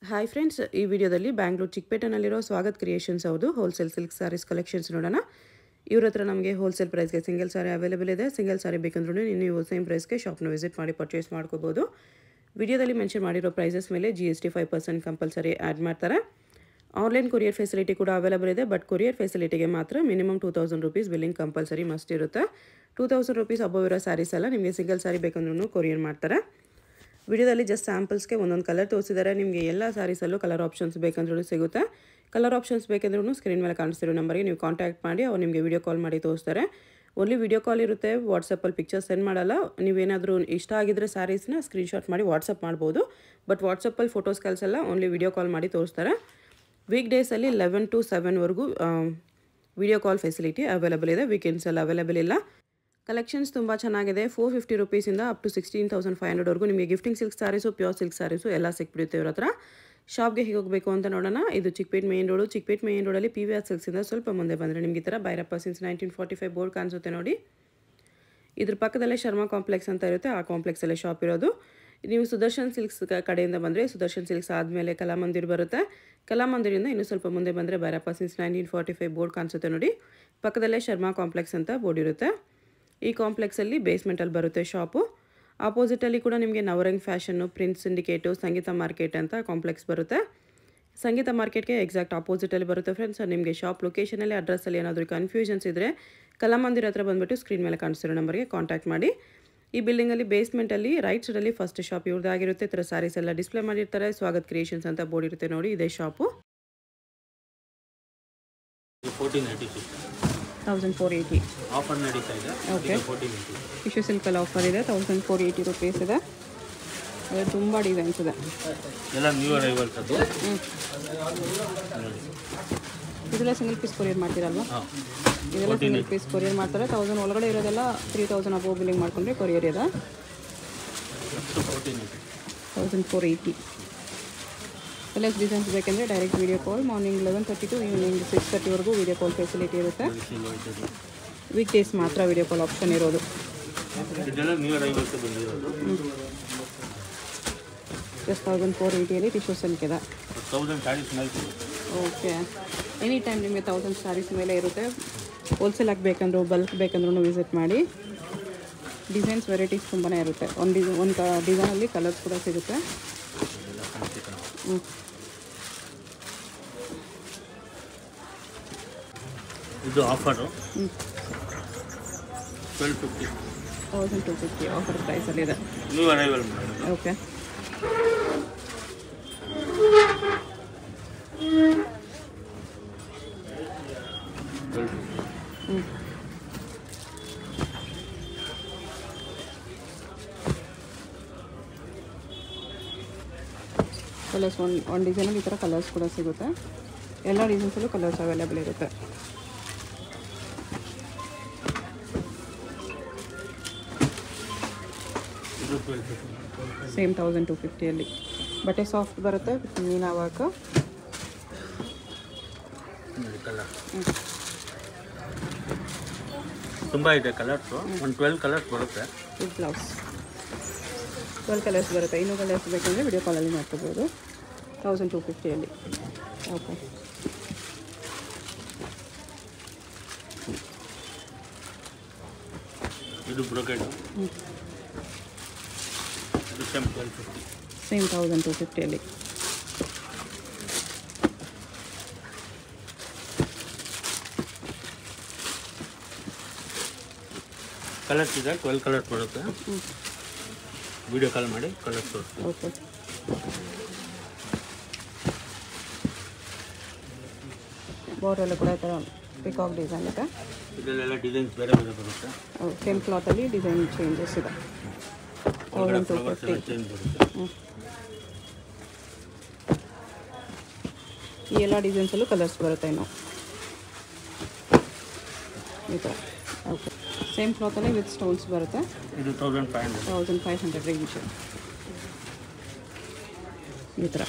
Hi friends ಈ ವಿಡಿಯೋದಲ್ಲಿ ಬ್ಯಾಂಗ್ಳೂರು ಚಿಕ್ಕಪೇಟೆನಲ್ಲಿರೋ ಸ್ವಾಗತ್ ಕ್ರಿಯೇಷನ್ಸ್ ಅವ್ರದ್ದು ಹೋಲ್ಸೇಲ್ ಸಿಲ್ಕ್ ಸ್ಯಾರೀಸ್ ಕಲೆಕ್ಷನ್ಸ್ ನೋಡೋಣ ಇವ್ರ ಹತ್ರ ನಮಗೆ ಹೋಲ್ಸೇಲ್ ಪ್ರೈಸ್ಗೆ ಸಿಂಗಲ್ ಸಾರಿ ಅವೈಲೇಬಲ್ ಇದೆ ಸಿಂಗಲ್ ಸಾರಿ ಬೇಕಂದ್ರೂ ನೀವು ಸೇಮ್ ಪ್ರೈಸ್ಗೆ ಶಾಪ್ನ ವಿಸಿಟ್ ಮಾಡಿ ಪರ್ಚೇಸ್ ಮಾಡ್ಕೋಬೋದು ವಿಡಿಯೋದಲ್ಲಿ ಮೆನ್ಷನ್ ಮಾಡಿರೋ ಪ್ರೈಸಸ್ ಮೇಲೆ G S T five percent compulsory add ಮಾಡ್ತಾರೆ ಆನ್ಲೈನ್ ಕೊರಿಯರ್ ಫೆಸಿಲಿಟಿ ಕೂಡ ಅವೈಲೇಬಲ್ ಇದೆ ಬಟ್ ಕೊರಿಯರ್ ಫೆಸಿಲಿಟಿಗೆ ಮಾತ್ರ minimum two thousand rupees billing compulsory must ಇರುತ್ತೆ ಟೂ ತೌಸಂಡ್ ರುಪೀಸ್ ಅಬೋವ್ ಇರೋ ಸ್ಯಾರೀಸ್ ಎಲ್ಲ ನಿಮಗೆ ಸಿಂಗಲ್ ಸಾರಿ ಬೇಕಂದ್ರೂ ಕೊರಿಯರ್ ಮಾಡ್ತಾರೆ ವಿಡಿಯೋದಲ್ಲಿ ಜಸ್ಟ್ ಸ್ಯಾಂಪಲ್ಸ್ಗೆ ಒಂದೊಂದು ಕಲರ್ ತೋರಿಸಿದ್ದಾರೆ ನಿಮಗೆ ಎಲ್ಲ ಸ್ಯಾರೀಸಲ್ಲೂ ಕಲರ್ ಆಪ್ಷನ್ಸ್ ಬೇಕಂದ್ರೂ ಸಿಗುತ್ತೆ ಕಲರ್ ಆಪ್ಷನ್ಸ್ ಬೇಕಂದ್ರೂ ಸ್ಕ್ರೀನ್ ಮೇಲೆ ಕಾಣಿಸ್ತಿರೋ ನಂಬರ್ಗೆ ನೀವು ಕಾಂಟ್ಯಾಕ್ಟ್ ಮಾಡಿ ಅವ್ರು ನಿಮಗೆ ವಿಡಿಯೋ ಕಾಲ್ ಮಾಡಿ ತೋರಿಸ್ತಾರೆ ಓನ್ಲಿ ವಿಡಿಯೋ ಕಾಲ್ ಇರುತ್ತೆ ವಾಟ್ಸಪ್ಪಲ್ಲಿ ಪಿಕ್ಚರ್ಸ್ ಸೆಂಡ್ ಮಾಡಲ್ಲ ನೀವೇನಾದರೂ ಇಷ್ಟ ಆಗಿದ್ರೆ ಸ್ಯಾರೀಸ್ನ ಸ್ಕ್ರೀನ್ಶಾಟ್ ಮಾಡಿ ವಾಟ್ಸಪ್ ಮಾಡ್ಬೋದು ಬಟ್ ವಾಟ್ಸಪ್ಪಲ್ಲಿ ಫೋಟೋಸ್ ಕಳಿಸಲ್ಲ ಓನ್ಲಿ ವಿಡಿಯೋ ಕಾಲ್ ಮಾಡಿ ತೋರಿಸ್ತಾರೆ ವೀಕ್ ಡೇಸಲ್ಲಿ ಲೆವೆನ್ ಟು ಸೆವೆನ್ವರೆಗೂ ವಿಡಿಯೋ ಕಾಲ್ ಫೆಸಿಲಿಟಿ ಅವೈಲೇಬಲ್ ಇದೆ ವೀಕೆಂಡ್ಸಲ್ಲಿ ಅವೈಲೇಬಲ್ ಇಲ್ಲ ಕಲೆಕ್ಷನ್ಸ್ ತುಂಬ ಚೆನ್ನಾಗಿದೆ ಫೋರ್ ಫಿಫ್ಟಿ ರುಪೀಸಿಂದ up to sixteen thousand five ಹಂಡ್ರೆಡ್ವರೆಗೂ ನಿಮಗೆ gifting silk saris pure silk saris ಎಲ್ಲ ಸಿಕ್ಬಿಡುತ್ತೆ ಇವ್ರ ಹತ್ರ ಶಾಪ್ಗೆ ಹೇಗೆ ಹೋಗಬೇಕು ಅಂತ ನೋಡೋಣ ಇದು Chickpet main road Chickpet main ರೋಡಲ್ಲಿ ಪಿ ವಿ ಆರ್ ಸಿಲ್ಕ್ಸಿಂದ ಸ್ವಲ್ಪ ಮುಂದೆ ಬಂದರೆ ನಿಮಗೆ ಈ ಥರ Bhyrappa since nineteen forty five board ಕಾಣಿಸುತ್ತೆ ನೋಡಿ ಇದ್ರ ಪಕ್ಕದಲ್ಲೇ ಶರ್ಮಾ ಕಾಂಪ್ಲೆಕ್ಸ್ ಅಂತ ಇರುತ್ತೆ ಆ ಕಾಂಪ್ಲೆಕ್ಸಲ್ಲೇ ಶಾಪ್ ಇರೋದು ನೀವು ಸುದರ್ಶನ್ ಸಿಲ್ಕ್ಸ್ ಕಡೆಯಿಂದ ಬಂದರೆ ಸುದರ್ಶನ್ ಸಿಲ್ಕ್ಸ್ ಆದಮೇಲೆ ಕಲಾಮಂದಿರ್ ಬರುತ್ತೆ ಕಲಾಮಂದಿರಿಂದ ಇನ್ನೂ ಸ್ವಲ್ಪ ಮುಂದೆ ಬಂದರೆ Bhyrappa since nineteen forty five board ಕಾಣಿಸುತ್ತೆ ನೋಡಿ ಪಕ್ಕದಲ್ಲೇ ಶರ್ಮಾ ಕಾಂಪ್ಲೆಕ್ಸ್ ಅಂತ ಬೋರ್ಡ್ ಇರುತ್ತೆ ಈ ಕಾಂಪ್ಲೆಕ್ಸಲ್ಲಿ ಬೇಸ್ಮೆಂಟಲ್ಲಿ ಬರುತ್ತೆ ಶಾಪು ಆಪೋಸಿಟಲ್ಲಿ ಕೂಡ ನಿಮಗೆ Navrang fashion prince syndicate Sangeetha market ಅಂತ ಕಾಂಪ್ಲೆಕ್ಸ್ ಬರುತ್ತೆ ಸಂಗೀತ ಮಾರ್ಕೆಟ್ಗೆ ಎಕ್ಸಾಕ್ಟ್ ಆಪೋಸಿಟಲ್ಲಿ ಬರುತ್ತೆ ಫ್ರೆಂಡ್ಸ್ ನಿಮಗೆ ಶಾಪ್ ಲೊಕೇಶನಲ್ಲಿ ಅಡ್ರೆಸ್ಸಲ್ಲಿ ಏನಾದರೂ ಕನ್ಫ್ಯೂಷನ್ಸ್ ಇದ್ದರೆ ಕಲಾಮಂದಿರ ಹತ್ರ ಬಂದುಬಿಟ್ಟು ಸ್ಕ್ರೀನ್ ಮೇಲೆ ಕಾಣಿಸ್ತಿರೋ ನಂಬರ್ಗೆ ಕಾಂಟ್ಯಾಕ್ಟ್ ಮಾಡಿ ಈ ಬಿಲ್ಡಿಂಗಲ್ಲಿ ಬೇಸ್ಮೆಂಟಲ್ಲಿ ರೈಟ್ ಸೈಡಲ್ಲಿ ಫಸ್ಟ್ ಶಾಪ್ ಇವ್ರದ್ದಾಗಿರುತ್ತೆ ಈ ಥರ ಸ್ಯಾರೀಸ್ ಎಲ್ಲ ಡಿಸ್ಪ್ಲೇ ಮಾಡಿರ್ತಾರೆ ಸ್ವಾಗತ್ ಕ್ರಿಯೇಷನ್ಸ್ ಅಂತ ಬೋರ್ಡ್ ಇರುತ್ತೆ ನೋಡಿ ಇದೇ shop fourteen eighty six thousand four eighty offer ನಡೀತಾ ಇದೆ ಓಕೆ ಫೋರ್ಟೀನ್ ಏಯ್ಟಿ ಟಿಶ್ಯೂ ಸಿಲ್ಕಲ್ಲಿ ಆಫರ್ ಇದೆ ತೌಸಂಡ್ ಫೋರ್ ಏಯ್ಟಿ ರುಪೀಸ್ ಇದೆ ಅದು ತುಂಬ ಡಿಸೈನ್ಸ್ ಇದೆ ಎಲ್ಲ ನ್ಯೂ ಅರೈವಲ್ಸ್ ಅದು ಇದೆಲ್ಲ ಸಿಂಗಲ್ ಪೀಸ್ ಕೊರಿಯರ್ ಮಾಡ್ತೀರಲ್ವಾ ಹಾಂ ಇದೆಲ್ಲ ಸಿಂಗಲ್ ಪೀಸ್ ಕೊರಿಯರ್ ಮಾಡ್ತಾರೆ ತೌಸಂಡ್ ಒಳಗಡೆ ಇರೋದೆಲ್ಲ ತ್ರೀ ತೌಸಂಡ್ ಅಬೋವ್ ಬಿಲ್ಲಿಂಗ್ ಮಾಡ್ಕೊಂಡ್ರೆ ಕೊರಿಯರ್ ಇದೆ fourteen eighty thousand four eighty ಎಲ್ಲ ಡಿಸೈನ್ಸ್ ಬೇಕೆಂದರೆ direct video call morning eleven thirty to evening six ತರ್ಟಿವರೆಗೂ ವೀಡಿಯೋ ಕಾಲ್ ಫೆಸಿಲಿಟಿ ಇರುತ್ತೆ ವೀಕ್ ಡೇಸ್ ಮಾತ್ರ ವೀಡಿಯೋ ಕಾಲ್ ಆಪ್ಷನ್ ಇರೋದು ಇದೆಲ್ಲ ನ್ಯೂ ಅರೈವಲ್ಸ್ ಬಂದಿರೋದು ಜಸ್ಟ್ ತೌಸಂಡ್ ಫೋರ್ ಏಯ್ಟಿಯಲ್ಲಿ ಟಿಶ್ಯೂ ಸಿಲ್ಕ್ ಇದೆ ತೌಸಂಡ್ ಸ್ಯಾರೀಸ್ ಮೇಲೆ ಸಿಗುತ್ತೆ. ಓಕೆ ಎನಿ ಟೈಮ್ ನಿಮಗೆ ತೌಸಂಡ್ ಸ್ಯಾರೀಸ್ ಮೇಲೆ ಇರುತ್ತೆ ಹೋಲ್ಸೇಲ್ ಆಗಬೇಕಂದ್ರೂ ಬಲ್ಕ್ ಬೇಕಂದ್ರೂ ವಿಸಿಟ್ ಮಾಡಿ ಡಿಸೈನ್ಸ್ ವೆರೈಟೀಸ್ ತುಂಬಾ ಇರುತ್ತೆ ಒಂದು ಡಿಸೈ ಒಂದು ಡಿಸೈನಲ್ಲಿ ಕಲರ್ಸ್ ಕೂಡ ಸಿಗುತ್ತೆ ಎಲ್ಲ ಕಾಣಿಸುತ್ತೆ ಹ್ಞೂ ಇದು ಆಫರು ಹ್ಞೂ twelve fifty thousand two fifty offer ಪ್ರೈಸಲ್ಲಿದೆ ನ್ಯೂ ಅರೈವಲ್ ಮಾಡೋದು ಓಕೆ ಟ್ವೆಲ್ ಫಿಫ್ಟಿ ಹ್ಞೂ ಕಲರ್ಸ್ ಒಂದು ಒಂದು ಡಿಸೈನಲ್ಲಿ ಈ ಥರ ಕಲರ್ಸ್ ಕೂಡ ಸಿಗುತ್ತೆ ಎಲ್ಲ ಡಿಸೈನ್ಸಲ್ಲೂ ಕಲರ್ಸ್ ಅವೈಲೇಬಲ್ ಇರುತ್ತೆ ಇದು twelve fifty same thousand two ಫಿಫ್ಟಿಯಲ್ಲಿ ಬಟ್ಟೆ ಸಾಫ್ಟ್ ಬರುತ್ತೆ ಮೀನಾ ವರ್ಕ್ ನೋಡಿ ಕಲರ್ ತುಂಬ ಇದೆ ಕಲರ್ಸು ಒಂದು ಟ್ವೆಲ್ ಕಲರ್ಸ್ ಬರುತ್ತೆ ವಿತ್ ಬ್ಲೌಸ್ ಟ್ವೆಲ್ ಕಲರ್ಸ್ ಬರುತ್ತೆ ಇನ್ನೂ ಕಲರ್ಸ್ ಬೇಕಂದರೆ ವಿಡಿಯೋ ಕಾಲಲ್ಲಿ ಮಾಡ್ಕೋಬೋದು ತೌಸಂಡ್ ಟು ಫಿಫ್ಟಿಯಲ್ಲಿ ಓಕೆ ಇದು ಬ್ರೊಕೆಟು ಹ್ಞೂ ಇದು same twelve fifty same thousand two ಫಿಫ್ಟಿಯಲ್ಲಿ ಕಲರ್ಸ್ ಇದೆ ಟ್ವೆಲ್ ಕಲರ್ಸ್ ಬರುತ್ತೆ ಹ್ಞೂ ವಿಡಿಯೋ ಕಾಲ್ ಮಾಡಿ ಕಲರ್ಸ್ ತೋರಿಸ್ತೀನಿ ಓಕೆ ಬೋರ್ಡಲ್ಲೂ ಕೂಡ ಈ ಥರ ಪಿಕಾಕ್ ಡಿಸೈನ್ ಇದೆ ಇದರಲ್ಲೆಲ್ಲ ಡಿಸೈನ್ಸ್ ಬೇರೆ ಬೇರೆ ಬರುತ್ತೆ ಸೇಮ್ ಕ್ಲಾತಲ್ಲಿ ಡಿಸೈನ್ ಚೇಂಜಸ್ ಇದೆ ಒಳಗಡೆ ತೌಸಂಡ್ ಟು ಫ್ಲವರ್ಸ್ ಫಿಫ್ಟಿ ಎಲ್ಲ ಚೇಂಜ್ ಬರುತ್ತೆ ಹ್ಞೂ ಈ ಎಲ್ಲ ಡಿಸೈನ್ಸಲ್ಲೂ ಕಲರ್ಸ್ ಬರುತ್ತೆ ಇನ್ನು ಈ ಥರ ಓಕೆ ಸೇಮ್ ಕ್ಲಾತಲ್ಲಿ ವಿತ್ ಸ್ಟೋನ್ಸ್ ಬರುತ್ತೆ ಇದು thousand five hundred thousand five hundred range ಈ ಥರ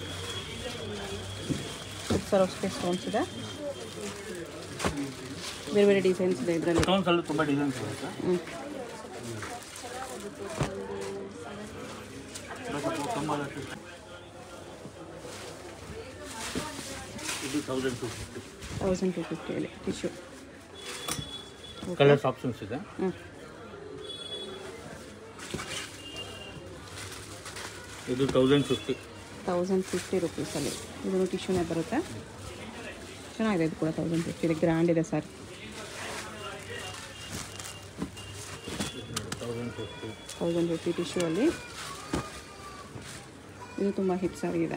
ಸರೋಸ್ಕೆ ಸ್ಟೋನ್ಸ್ ಇದೆ ಬೇರೆ ಬೇರೆ ಡಿಸೈನ್ಸ್ ಇದೆ ಇದರಲ್ಲಿ ಸ್ಟೋನ್ಸ್ ಅಲ್ಲೂ ತುಂಬ ಡಿಸೈನ್ಸ್ ಬರುತ್ತೆ ಹ್ಞೂ ತುಂಬ ಇದು thousand two fifty thousand two ಫಿಫ್ಟಿಯಲ್ಲಿ ಟಿಶ್ಯೂ ಕಲರ್ಸ್ ಆಪ್ಷನ್ಸ್ ಇದೆ ಹ್ಞೂ ಇದು ತೌಸಂಡ್ ಫಿಫ್ಟಿ ತೌಸಂಡ್ ಫಿಫ್ಟಿ ರುಪೀಸಲ್ಲಿ ಇದನ್ನು ಟಿಶ್ಯೂನೇ ಬರುತ್ತೆ ಚೆನ್ನಾಗಿದೆ ಇದು ಕೂಡ ತೌಸಂಡ್ ಫಿಫ್ಟಿಲಿ ಗ್ರ್ಯಾಂಡ್ ಇದೆ sir thousand fifty thousand fifty tissue ಅಲ್ಲಿ ಇದು ತುಂಬ ಹಿಟ್ ಸಾರಿ ಇದೆ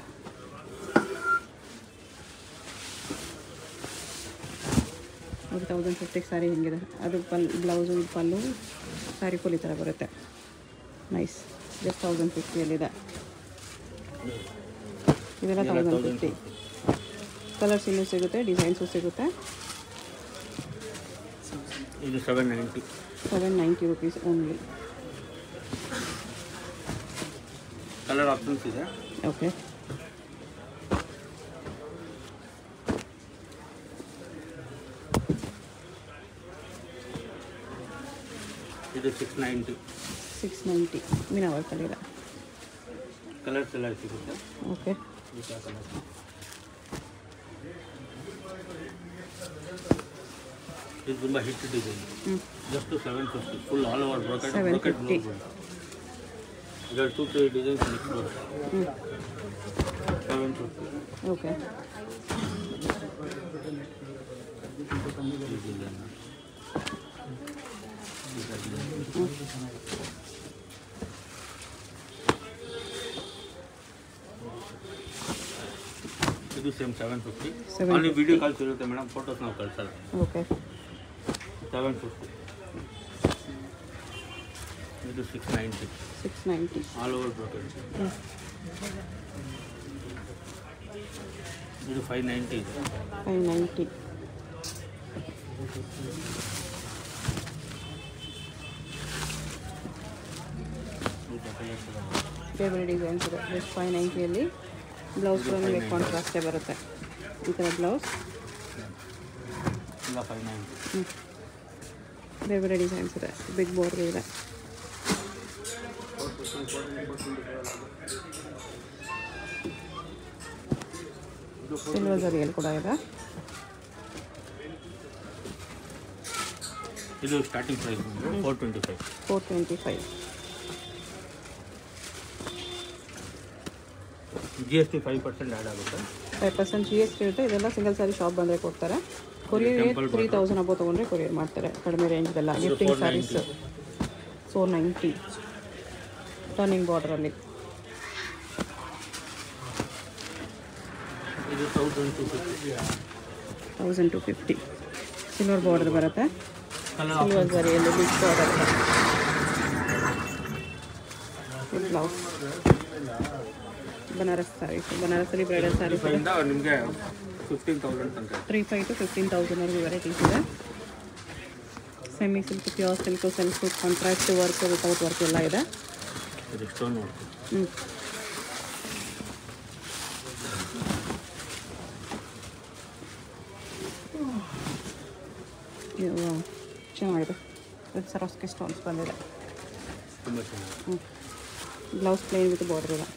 ಅದು ತೌಸಂಡ್ ಫಿಫ್ಟಿಗೆ ಸಾರಿ ಹೆಂಗಿದೆ ಅದು ಪಲ್ ಬ್ಲೌಸು ಇದು ಪಲ್ಲು ಸಾರಿ ಫುಲ್ ಈ ಥರ ಬರುತ್ತೆ ನೈಸ್ ಜಸ್ಟ್ ತೌಸಂಡ್ ಫಿಫ್ಟಿಯಲ್ಲಿದೆ ಇದೆಲ್ಲ ತೌಸಂಡ್ ಫಿಫ್ಟಿ ಕಲರ್ಸ್ ಇನ್ನೂ ಸಿಗುತ್ತೆ ಡಿಸೈನ್ಸು ಸಿಗುತ್ತೆ ಇದು seven ninety seven ninety rupees only colour options ಇದೆ ಓಕೆ ಇದು ಸಿಕ್ಸ್ ನೈಂಟಿ ಸಿಕ್ಸ್ ನೈಂಟಿ ಮೀನಾ ವರ್ಕಲ್ಲಿದೆ ಕಲರ್ಸ್ ಎಲ್ಲ ಸಿಗುತ್ತೆ ಓಕೆ ಈ ಥರ ಕಲರ್ ಇದು ತುಂಬ ಹಿಟ್ ಡಿಸೈನ್ ಹ್ಞೂ just seven fifty full all over brocade 750. Brocade ಇದರಲ್ಲಿ ಟೂ ತ್ರೀ ಡಿಸೈನ್ಸ್ ಮಿಕ್ಸ್ ಬರುತ್ತೆ ಹ್ಞೂ ಸೆವೆನ್ ಫಿಫ್ಟಿ ಓಕೆ ಈ ಡಿಸೈನ್ ಇದು ಸೇಮ್ ಸೆವೆನ್ ಫಿಫ್ಟಿ 750. ಅಲ್ಲಿ ವಿಡಿಯೋ ಕಾಲ್ಸ್ ಇರುತ್ತೆ ಮೇಡಮ್ ಫೋಟೋಸ್ ನಾವು ಕಳ್ಸಲ್ಲ ಓಕೆ ಸೆವೆನ್ ಫಿಫ್ಟಿ ಇದು six ninety six ninety all over brocade ಹ್ಞೂ ಇದು ಫೈವ್ ನೈಂಟಿ ಇದೆ ಫೈವ್ ನೈಂಟಿ ಈ ಥರ colours ಇದೆ. ಬೇರೆ ಬೇರೆ ಡಿಸೈನ್ಸ್ ಇದೆ ಜಸ್ಟ್ ಫೈವ್ ನೈಂಟಿಯಲ್ಲಿ ಬ್ಲೌಸ್ ಕೂಡ ನಿಮಗೆ ಕಾಂಟ್ರಾಸ್ಟೇ ಬರುತ್ತೆ ಈ ಥರ ಬ್ಲೌಸ್ ಇಲ್ಲ ಫೈವ್ ನೈಂಟಿ ಹ್ಞೂ ಬೇರೆ ಬೇರೆ ಡಿಸೈನ್ಸ್ ಇದೆ ಬಿಗ್ ಬಾರ್ಡರ್ ಇದೆ ಸಿಲ್ವರ್ ಜರಿಯಲ್ಲಿ ಕೂಡ ಇದೆ ಇದು starting price four twenty five four twenty five G S T five percent add ಆಗುತ್ತೆ five percent G S T ಇರುತ್ತೆ ಇದೆಲ್ಲ ಸಿಂಗಲ್ ಸಾರಿ ಶಾಪ್ ಬಂದರೆ ಕೊಡ್ತಾರೆ courier Temple three thousand above ತೊಗೊಂಡ್ರೆ ಕೊರಿಯರ್ ಮಾಡ್ತಾರೆ ಕಡಿಮೆ ರೇಂಜ್ದೆಲ್ಲ gifting saris four ninety turning ಬಾರ್ಡ್ರಲ್ಲಿ ಇದು thousand two fifty thousand two fifty silver border ಬರುತ್ತೆ ಕಲರ್ ಸಿಲ್ವರ್ ಜರಿಯಲ್ಲಿ big border blouse Banaras sarees ಬನಾರಸಲ್ಲಿ ಬ್ರೈಡಲ್ ಸ್ಯಾರೀಸ್ ಇದೆ ಇಂದ ನಿಮಗೆ ಫಿಫ್ಟೀನ್ ತೌಸಂಡ್ ತನಕ ತ್ರೀ ಫೈವ್ ಟು ಫಿಫ್ಟೀನ್ ತೌಸಂಡ್ವರೆಗೂ ವೆರೈಟೀಸ್ ಇದೆ semi silk pure silk self contract work without work ಎಲ್ಲ ಇದೆ ಇದು ಸ್ಟೋನ್ ನೋಡ್ತೀವಿ ಹ್ಞೂ ಇದು ಚೆನ್ನಾಗಿದೆ ಇದು ಸರೋಸ್ಕೆ ಸ್ಟೋನ್ಸ್ ಬಂದಿದೆ ತುಂಬ ಚೆನ್ನಾಗಿ ಹ್ಞೂ ಬ್ಲೌಸ್ ಪ್ಲೇನ್ ವಿತ್ ಬಾರ್ಡರ್ ಇದೆ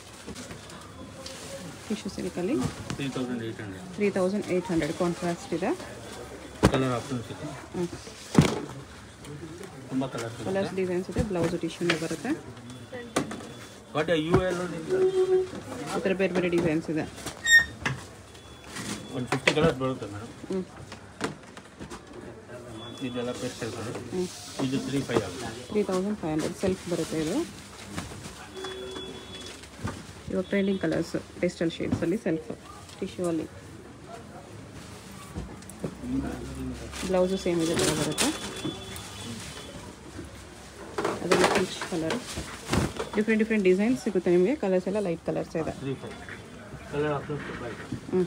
ಟಿಶ್ಯೂ ಸಿಲ್ಕಲ್ಲಿ three thousand eight hundred three thousand eight hundred contrast ಇದೆ ಕಲರ್ ಆಪ್ಷನ್ಸ್ ಇದೆ ಹ್ಞೂ ತುಂಬ ಕಲರ್ಸ್ ಇದೆ ಕಲರ್ಸ್ ಡಿಸೈನ್ಸ್ ಇದೆ ಬ್ಲೌಸ್ ಟಿಶ್ಯೂನೇ ಬರುತ್ತೆ ಬಟ್ ಯು ಎಲ್ ಈ ಥರ ಬೇರೆ ಬೇರೆ ಡಿಸೈನ್ಸ್ ಇದೆ ಒಂದು ಫಿಫ್ಟಿ ಕಲರ್ಸ್ ಬರುತ್ತೆ ಮೇಡಮ್ ಹ್ಞೂ ಇದೆಲ್ಲ ಪೇಸ್ಟಲ್ ಕಲರ್ ಹ್ಞೂ ಇದು ತ್ರೀ ಫೈವ್ ಆಗುತ್ತೆ three thousand five hundred self ಬರುತ್ತೆ ಇದು ಇವಾಗ ಟ್ರೆಂಡಿಂಗ್ ಕಲರ್ಸ್ ಪೇಸ್ಟಲ್ ಶೇಡ್ಸಲ್ಲಿ ಸೆಲ್ಫ್ ಟಿಶ್ಯೂ ಅಲ್ಲಿ ಬ್ಲೌಸು ಸೇಮ್ ಇದೆ ಥರ ಬರುತ್ತೆ ಅದರಲ್ಲಿ peach colour different different designs ಸಿಗುತ್ತೆ ನಿಮಗೆ ಕಲರ್ಸ್ ಎಲ್ಲ ಲೈಟ್ ಕಲರ್ಸ್ ಇದೆ three five colour options five ಹ್ಞೂ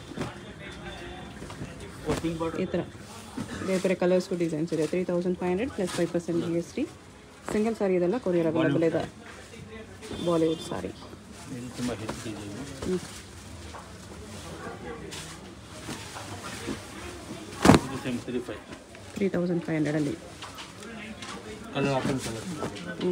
ಪಿಂಕ್ ಬಾರ್ಡರ್ ಈ ಥರ ಬೇರೆ ಬೇರೆ ಕಲರ್ಸ್ಗೂ ಡಿಸೈನ್ಸ್ ಇದೆ three thousand five hundred plus five percent G S T single sari ಇದೆಲ್ಲ ಕೊರಿಯರ್ ಅವೈಲೇಬಲ್ ಇದೆ ಬಾಲಿವುಡ್ ಸಾರಿ ಇದು ತುಂಬ ಹಿಟ್ ಡಿಸೈನು ಹ್ಞೂ ಇದು same three five three thousand five ಹಂಡ್ರೆಡಲ್ಲಿ ಕಲರ್ ಆಪ್ಷನ್ ಕಲರ್ ಹ್ಞೂ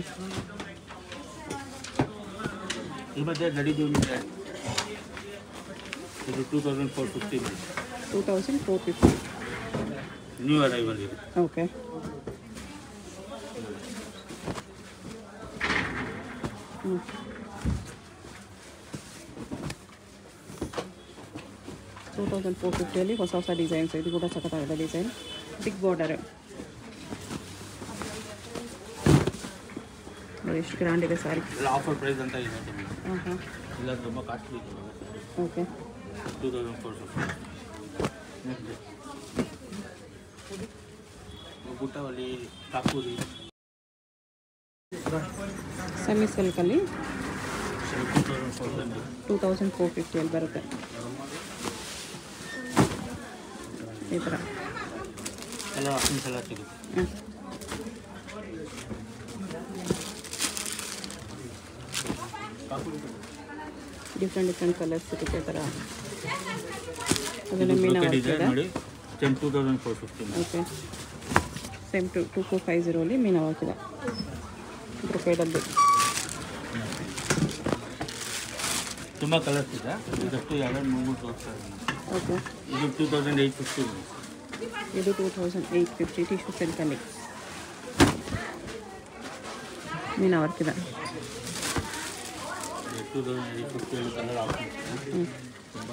ಈ ಮಧ್ಯೆ ಗಡಿದು ನಿಮಗೆ ಇದು two thousand four fifty two thousand four fifty new arrival ಇದೆ ಓಕೆ ಹ್ಞೂ ಟೂ ತೌಸಂಡ್ ಫೋರ್ ಫಿಫ್ಟಿಯಲ್ಲಿ ಹೊಸ ಹೊಸ ಡಿಸೈನ್ಸ್ ಇದು ಕೂಡ ಸಖತ್ತಾಗಿದೆ ಡಿಸೈನ್ ಬಿಗ್ ಬಾರ್ಡರ್ ನೋಡಿ ಎಷ್ಟು ಗ್ರ್ಯಾಂಡ್ ಇದೆ ಸಾರಿ ಎಲ್ಲ ಆಫರ್ ಪ್ರೈಸ್ ಅಂತ ಇದೆ ಹಾಂ ಹಾಂ ಇಲ್ಲ ತುಂಬ ಕಾಸ್ಟ್ಲಿ ಇದೆ okay two thousand four fifty ಬುಟ್ಟವಲ್ಲಿ ಕಾಕೂರಿ ಸೆಮಿ ಸಿಲ್ಕಲ್ಲಿ two thousand four hundred two thousand four ಫಿಫ್ಟಿಯಲ್ಲಿ ಬರುತ್ತೆ ಈ ಥರ ಎಲ್ಲ ಆಪ್ಷನ್ಸ್ ಎಲ್ಲ ಸಿಗುತ್ತೆ ಹ್ಮ್. ಡಿಫ್ರೆಂಟ್ ಡಿಫ್ರೆಂಟ್ ಕಲರ್ಸ್ ಸಿಗುತ್ತೆ ಈ ಥರ ಅದನ್ನು ಮೀನ ಬ್ರೊಕೆಟ್ ಇದೆ ಇದೆ ನೋಡಿ ten two thousand four fifty okay same to two four five ಜೀರೋಲಿ ಮೀನ ಹಾಕಿದೆ ಬ್ರೊಕೇಡಲ್ಲಿ ತುಂಬ ಕಲರ್ಸ್ ಇದೆ ಇದಷ್ಟು ಎರಡು ಮೂರು ಮೂರು ತೋರಿಸ್ತಾ ಇದ್ದೀನಿ ಓಕೆ ಇದು ಟೂ ತೌಸಂಡ್ ಏಯ್ಟ್ ಫಿಫ್ಟಿ ಇದು two thousand eight fifty tissue ಸಿಲ್ಕಲ್ಲಿ ಮೀನ ವರ್ಕ್ ಇದೆ ಟೂ ತೌಸಂಡ್ ಏಯ್ಟ್ ಫಿಫ್ಟಿಯಲ್ಲಿ ಕಲರ್ ಆಪ್ಷನ್ಸ್ ಹ್ಞೂ ತುಂಬ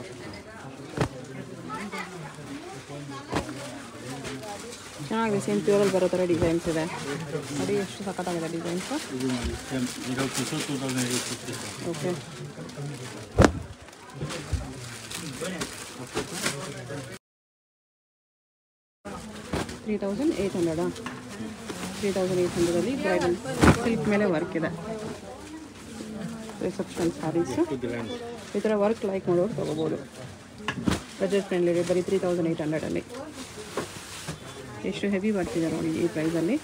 ಚೆನ್ನಾಗಿದೆ ಸೇಮ್ ಪ್ಯೂರಲ್ಲಿ ಬರೋ ಥರ ಡಿಸೈನ್ಸ್ ಇದೆ ನೋಡಿ ಎಷ್ಟು ಸಖತ್ತಾಗಿದೆ ಡಿಸೈನ್ಸು ಇದು ನೋಡಿ ಸೇಮ್ ಇದು two two thousand eight fifty okay three thousand eight ಹಂಡ್ರೆಡಾ ತ್ರೀ ತೌಸಂಡ್ ಏಯ್ಟ್ ಹಂಡ್ರೆಡಲ್ಲಿ ಬ್ರೈಡಲ್ ಸಿಲ್ಕ್ ಮೇಲೆ ವರ್ಕ್ ಇದೆ ರಿಸೆಪ್ಷನ್ ಸ್ಯಾರೀಸು ಟು ಗ್ರ್ಯಾಂಡ್ ಈ ಥರ ವರ್ಕ್ ಲೈಕ್ ಮಾಡೋರು ತೊಗೋಬೋದು ಬಜೆಟ್ ಫ್ರೆಂಡ್ಲಿ ಇದೆ ಬರೀ ತ್ರೀ ತೌಸಂಡ್ ಏಯ್ಟ್ ಹಂಡ್ರೆಡಲ್ಲಿ ಎಷ್ಟು ಹೆವಿ ಬರ್ತಿದೆ ನೋಡಿ ಈ ಪ್ರೈಸಲ್ಲಿ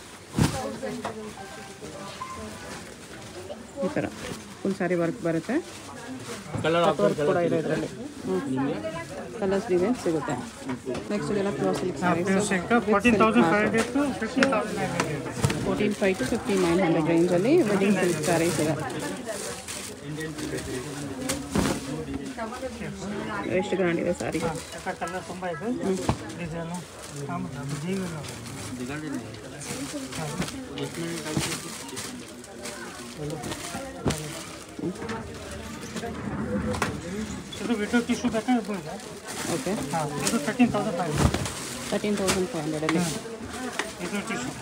ಈ ಥರ ಫುಲ್ ಸ್ಯಾರಿ ವರ್ಕ್ ಬರುತ್ತೆ ಕಲರ್ ವರ್ಕ್ ಕೂಡ ಇದೆ ಇದರಲ್ಲಿ ಕಲರ್ಸ್ ಡಿಸೈನ್ ಸಿಗುತ್ತೆ ನೆಕ್ಸ್ಟ್ ಇದೆಲ್ಲ pure silk saris fourteen five to fifteen nine hundred ರೇಂಜಲ್ಲಿ ವೆಡ್ಡಿಂಗ್ ಸಿಲ್ಕ್ ಸ್ಯಾರೀಸ್ ಇದೆ ಎಷ್ಟು ಗ್ರ್ಯಾಂಡ್ ಇದೆ ಸ್ಯಾರಿ ಕಲರ್ ತುಂಬ ಇದೆ ಡಿಸೈನು ಇದು ವಿಡಿಯೋ ಟಿಶ್ಯೂ ಬೇಕಾ ಇದು ಇದೆ ಓಕೆ ಹಾಂ ಇದು thirteen thousand five thirteen thousand five ಹಂಡ್ರೆಡಲ್ಲಿ ಇದು ಟಿಶ್ಯೂ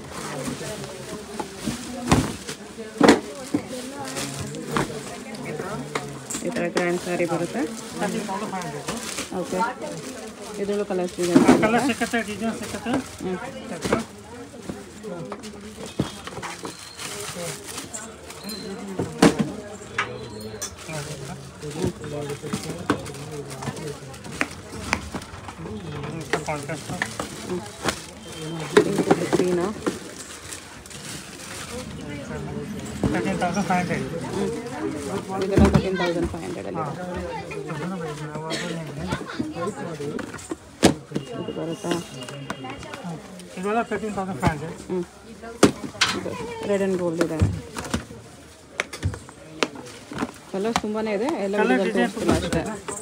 ಈ ಥರ ಗ್ರ್ಯಾಂಡ್ ಸ್ಯಾರಿ ಬರುತ್ತೆ thirteen thousand five hundred okay ಇದರಲ್ಲೂ ಕಲರ್ಸ್ ಡಿಸೈನ್ ಕಲರ್ ಸಿಕ್ಕತ್ತೆ ಡಿಸೈನ್ ಸಿಕ್ಕತ್ತೆ ಹ್ಞೂ ಚೆಕ್ ಕಾಂಟ್ರಾಸ್ಟ್ ಪಿಂಕ್ ವಿತ್ ಗ್ರೀನಾ ತರ್ಟೀನ್ ತೌಸಂಡ್ ಫೈವ್ ಹಂಡ್ರೆಡ್ ಹ್ಞೂ ಇದೆಲ್ಲ ತರ್ಟೀನ್ ತೌಸಂಡ್ ಫೈವ್ ಹಂಡ್ರೆಡಲ್ಲಿ ಇದು ಬರುತ್ತಾ ಇದೆಲ್ಲ ತರ್ಟೀನ್ ತೌಸಂಡ್ ಫೈವ್ ಹಂಡ್ರೆಡ್ ಹ್ಞೂ ಇದು ರೆಡ್ ಆ್ಯಂಡ್ ಗೋಲ್ಡ್ ಇದೆ ಕಲರ್ಸ್ ತುಂಬಾ ಇದೆ ಎಲ್ಲ Colour ವಿಡಿಯೋದಲ್ಲಿ design ತೋರಿಸ್ತಿಲ್ಲ ಅಷ್ಟೇ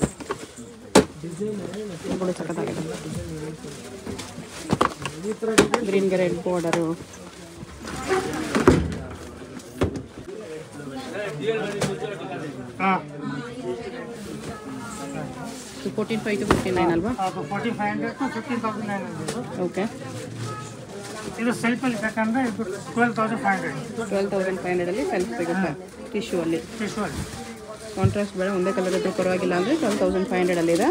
ಕೂಡ ಸಖತ್ತಾಗಿದೆ ಗ್ರೀನ್ಗೆ ರೆಡ್ ಬಾರ್ಡರು ಹಾಂ fourteen five to fifty nine ಅಲ್ವಾ ಅದು fourteen five hundred to fifteen thousand nine hundred okay ಇದು ಸೆಲ್ಫಲ್ಲಿ ಬೇಕಂದ್ರೆ ಇದು twelve thousand five hundred twelve thousand five ಹಂಡ್ರೆಡಲ್ಲಿ ಸೆಲ್ಫ್ ಸಿಗುತ್ತೆ ಟಿಶ್ಯೂ ಅಲ್ಲಿ ಟಿಶ್ಯೂ ಅಲ್ಲಿ ಕಾಂಟ್ರಾಸ್ಟ್ ಬೇಡ ಒಂದೇ ಕಲರ್ ಇದ್ರೂ ಪರವಾಗಿಲ್ಲ ಅಂದರೆ ಟ್ವೆಲ್ ತೌಸಂಡ್ ಫೈವ್ ಹಂಡ್ರೆಡಲ್ಲಿದೆ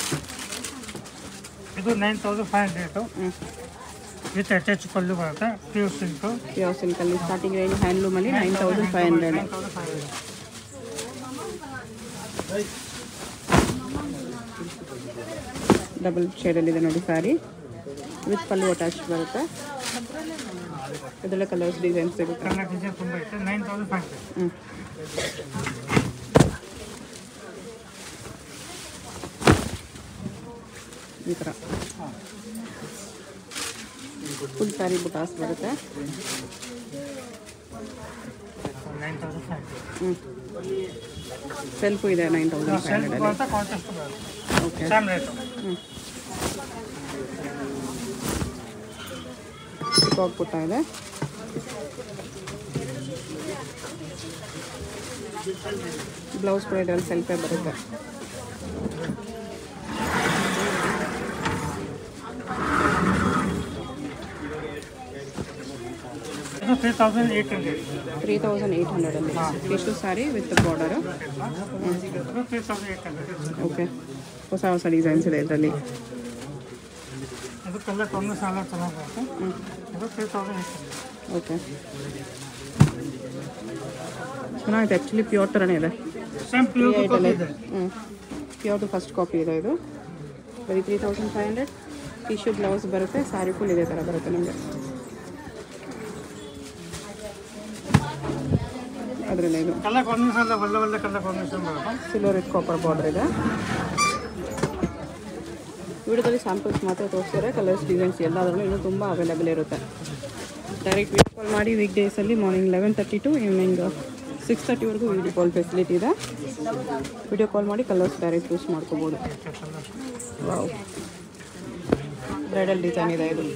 ಇದು ನೈನ್ ತೌಸಂಡ್ ಫೈವ್ ಹಂಡ್ರೆಡು ಹ್ಞೂ ವಿತ್ ಅಟ್ಯಾಚ್ ಪಲ್ಲು ಬರುತ್ತೆ ಪ್ಯೂರ್ ಸಿಲ್ಕು ಪ್ಯೂರ್ ಸಿಲ್ಕಲ್ಲಿ ಸ್ಟಾರ್ಟಿಂಗ್ ರೇಂಜ್ ಹ್ಯಾಂಡ್ಲೂಮಲ್ಲಿ nine thousand five hundred nine thousand five hundred double ಶೇಡಲ್ಲಿದೆ ನೋಡಿ ಸ್ಯಾರಿ ವಿತ್ ಪಲ್ಲು ಅಟ್ಯಾಚ್ ಬರುತ್ತೆ ಇದೆಲ್ಲ ಕಲರ್ಸ್ ಡಿಸೈನ್ ಸಿಗುತ್ತೆ ಕಲರ್ ಡಿಸೈನ್ ತುಂಬ ಐತೆ ನೈನ್ ತೌಸಂಡ್ ಫೈವ್ ಹಂಡ್ರೆಡ್ ಹ್ಞೂ ಈ ಥರ ಫುಲ್ ಸ್ಯಾರಿ ಬುಟಾಸ್ ಬರುತ್ತೆ ನೈನ್ ತೌಸಂಡ್ ಫೈವ್ ಹ್ಞೂ ಸೆಲ್ಫು ಇದೆ ನೈನ್ ತೌಸಂಡ್ ಫೈವ್ ಸೆಲ್ಫ್ ಹಂಡ್ರೆಡಲ್ಲಿ ಅಂತ ಕಾಂಟ್ರಾಸ್ಟ್ ಬರುತ್ತೆ ಓಕೆ ಸೇಮ್ ರೇಟು ಹ್ಞೂ ಪಿಕಾಕ್ ಪುಟ್ಟ ಇದೆ ಬ್ಲೌಸ್ ಕೂಡ ಇದರಲ್ಲಿ ಸೆಲ್ಫೇ ಬರುತ್ತೆ ಇದು three thousand eight hundred three thousand eight ಹಂಡ್ರೆಡಲ್ಲಿ ಇಷ್ಟು ಸ್ಯಾರಿ ವಿತ್ ಬಾರ್ಡರು ಇದು three thousand eight hundred okay ಹೊಸ ಹೊಸ ಡಿಸೈನ್ಸ್ ಇದೆ ಇದರಲ್ಲಿ ಇದು ಕಲರ್ ಕಾಂಬಿನೇಷನ್ ಎಲ್ಲ ಚೆನ್ನಾಗಿ ಬರುತ್ತೆ ಇದು three thousand eight hundred okay ಚೆನ್ನಾಗಿದೆ ಆ್ಯಕ್ಚುಲಿ ಪ್ಯೂರ್ ಥರನೇ ಇದೆ ಸೇಮ್ ಪ್ಯೂರ್ ಏಯ್ಟಲ್ಲಿ ಇದೆ ಹ್ಞೂ ಪ್ಯೂರ್ದು ಫಸ್ಟ್ ಕಾಪಿ ಇದೆ ಇದು ಬರೀ three thousand five hundred tissue blouse ಬರುತ್ತೆ ಸ್ಯಾರಿ ಫುಲ್ ಇದೇ ಥರ ಬರುತ್ತೆ ನಿಮಗೆ ಅದರಲ್ಲೇ ಇದು ಕಲರ್ ಕಾಂಬಿನೇಷನ್ ಎಲ್ಲ ಒಳ್ಳೆ ಒಳ್ಳೆ ಕಲರ್ ಕಾಂಬಿನೇಷನ್ ಬರುತ್ತೆ ಸಿಲ್ವರ್ ವಿತ್ ಕಾಪರ್ ಬಾರ್ಡರ್ ಇದೆ ವಿಡಿಯೋದಲ್ಲಿ ಸ್ಯಾಂಪಲ್ಸ್ ಮಾತ್ರ ತೋರಿಸ್ತಾರೆ ಕಲರ್ಸ್ ಡಿಸೈನ್ಸ್ ಎಲ್ಲದರಲ್ಲೂ ಇನ್ನೂ ತುಂಬ ಅವೈಲೇಬಲ್ ಇರುತ್ತೆ ಡೈರೆಕ್ಟ್ ವೀಡಿಯೋ ಕಾಲ್ ಮಾಡಿ ವೀಕ್ ಡೇಸಲ್ಲಿ morning eleven thirty to evening six ತರ್ಟಿವರೆಗೂ ವೀಡಿಯೋ ಕಾಲ್ ಫೆಸಿಲಿಟಿ ಇದೆ ವಿಡಿಯೋ ಕಾಲ್ ಮಾಡಿ ಕಲರ್ಸ್ ಡೈರೆಕ್ಟ್ ಚೂಸ್ ಮಾಡ್ಕೋಬೋದು ವಾವ್ ಬ್ರೈಡಲ್ ಡಿಸೈನ್ ಇದೆ ಇದು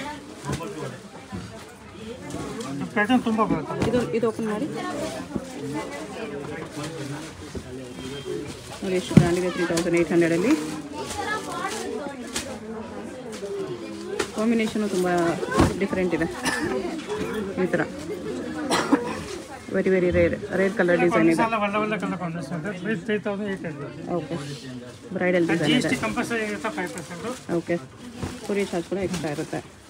ಪ್ಯಾಟರ್ನ್ ತುಂಬ ಬರುತ್ತೆ ಇದು ಇದು ಓಪನ್ ಮಾಡಿ ನೋಡಿ ಎಷ್ಟು ಬ್ರ್ಯಾಂಡ್ ಇದೆ ತ್ರೀ ತೌಸಂಡ್ ಏಯ್ಟ್ ಹಂಡ್ರೆಡಲ್ಲಿ ಕಾಂಬಿನೇಷನು ತುಂಬ ಡಿಫ್ರೆಂಟ್ ಇದೆ ಈ ಥರ very very rare rare colour design ಇದೆ ಎಲ್ಲ ಒಳ್ಳೆ ಒಳ್ಳೆ ಕಲರ್ ಕಾಂಬಿನೇಷನ್ ಇದೆ three three thousand eight hundred okay bridal G design S ಇದೆ ಟಿ ಕಂಪಲ್ಸರಿ ಇರುತ್ತೆ five percent okay courier charge ಕೂಡ ಎಕ್ಸ್ಟ್ರಾ ಇರುತ್ತೆ